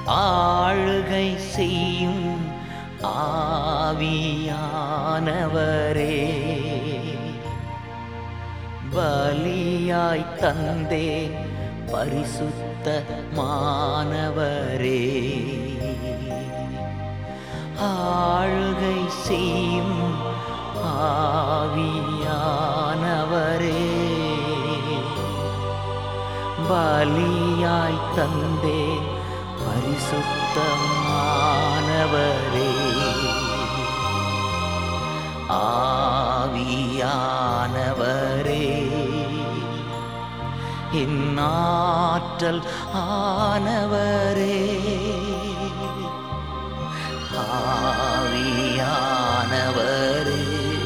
ஆளுகை செய்யும் ஆவியானவரே பலியாய் தந்தேன் பரிசுத்த மாணவரே ஆளுகை செய்யும் ஆவியானவரே பலியாய் தந்தேன் பரிசுத்தமானவரே ஆவியானவரே இந்நாற்றல் ஆனவரே ஆவியானவரே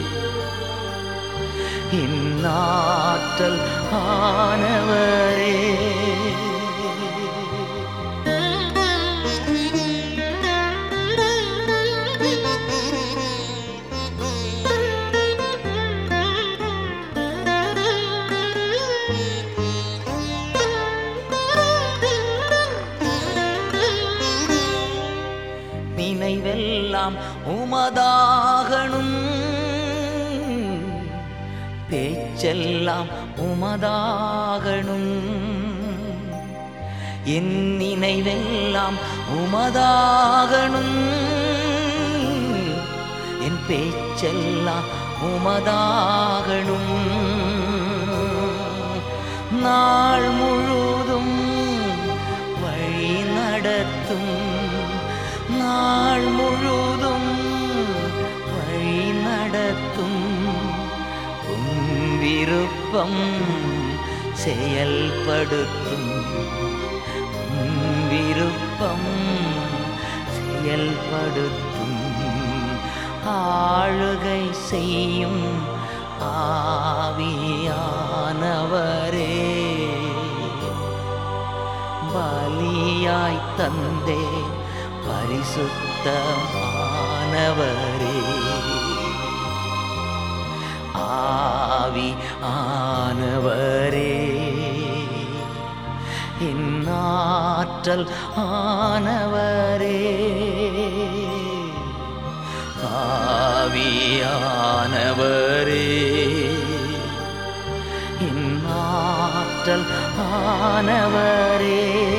இந்நாற்றல் ஆனவரே நினைவெல்லாம் உமதாகணும் பேச்செல்லாம் உமதாகணும் என் நினைவெல்லாம் உமதாகணும் என் பேச்செல்லாம் உமதாகணும் நாள் முழுதும் வழி நடத்தும் நாள் முழுதும் வழி நடத்தும் உம் விருப்பம் செயல்படுத்தும் உம் விருப்பம் செயல்படுத்தும் ஆளுகை செய்யும் ஆவியானவரே பலியாய் தந்தே பரிசுத்தமானவரே ஆவி ஆனவரே இந்நாற்றல் ஆனவரே ஆவியானவரே இந்நாற்றல் ஆனவரே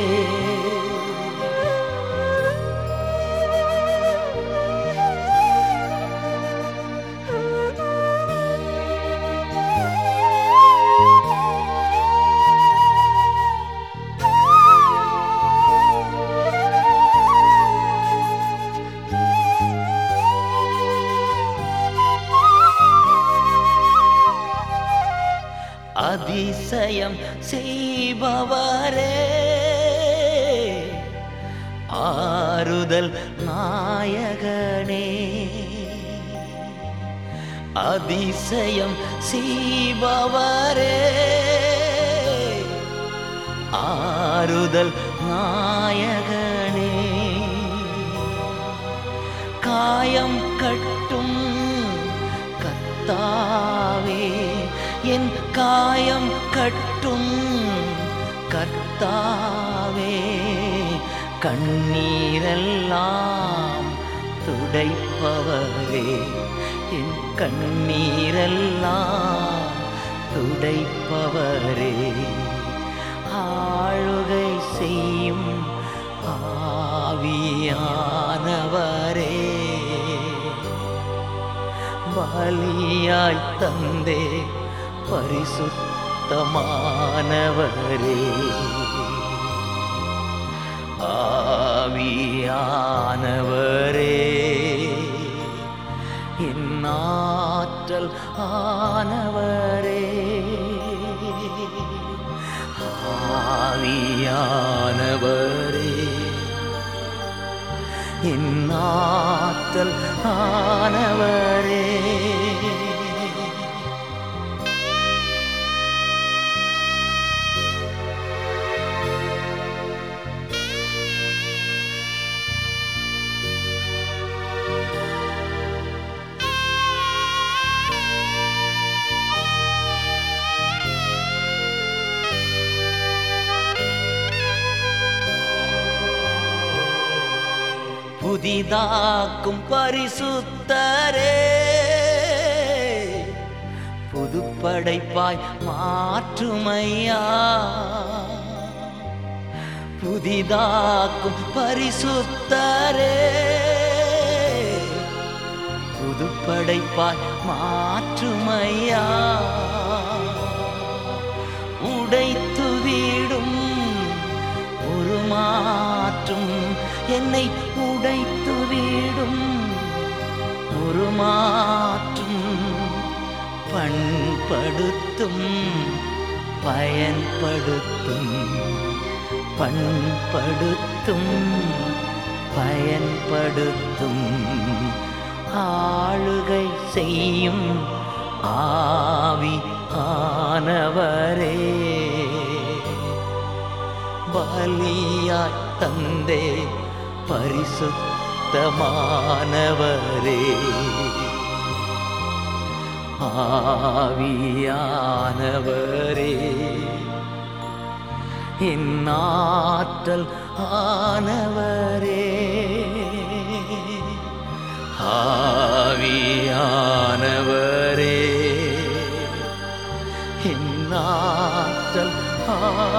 அதிசயம் செய்பவரே ஆறுதல் நாயகனே அதிசயம் செய்பவரே ஆறுதல் நாயகனே காயம் கட்டும் கர்த்தாவே என் காயம் கட்டும் கர்த்தாவே கண்ணீரெல்லாம் துடைப்பவரே என் கண்ணீரெல்லாம் துடைப்பவரே ஆளுகை செய்யும் ஆவியானவரே பலியாய் தந்தே பரிசுத்தமானவரே ஆவியானவரே என்னாற்றல் ஆனவரே ஆவியானவரே என்னாற்றல் ஆனவரே புதிதாக்கும் பரிசுத்தரே புதுப்படைப்பாய் மாற்றுமையா புதிதாக்கும் பரிசுத்தரே புதுப்படைப்பாய் மாற்றுமையா உடைத்து வீடும் ஒரு மாற்றும் என்னை உடைத்து வீடும் ஒரு மாற்றும் பண்படுத்தும் பயன்படுத்தும் பண்படுத்தும் பயன்படுத்தும் ஆளுகை செய்யும் ஆவி ஆனவரே பலியாய் தந்தே பரிசுத்தமானவரே ஆவியானவரே என் ஆற்றல் ஆனவரே ஆவியானவரே என் ஆற்றல் ஆனவரே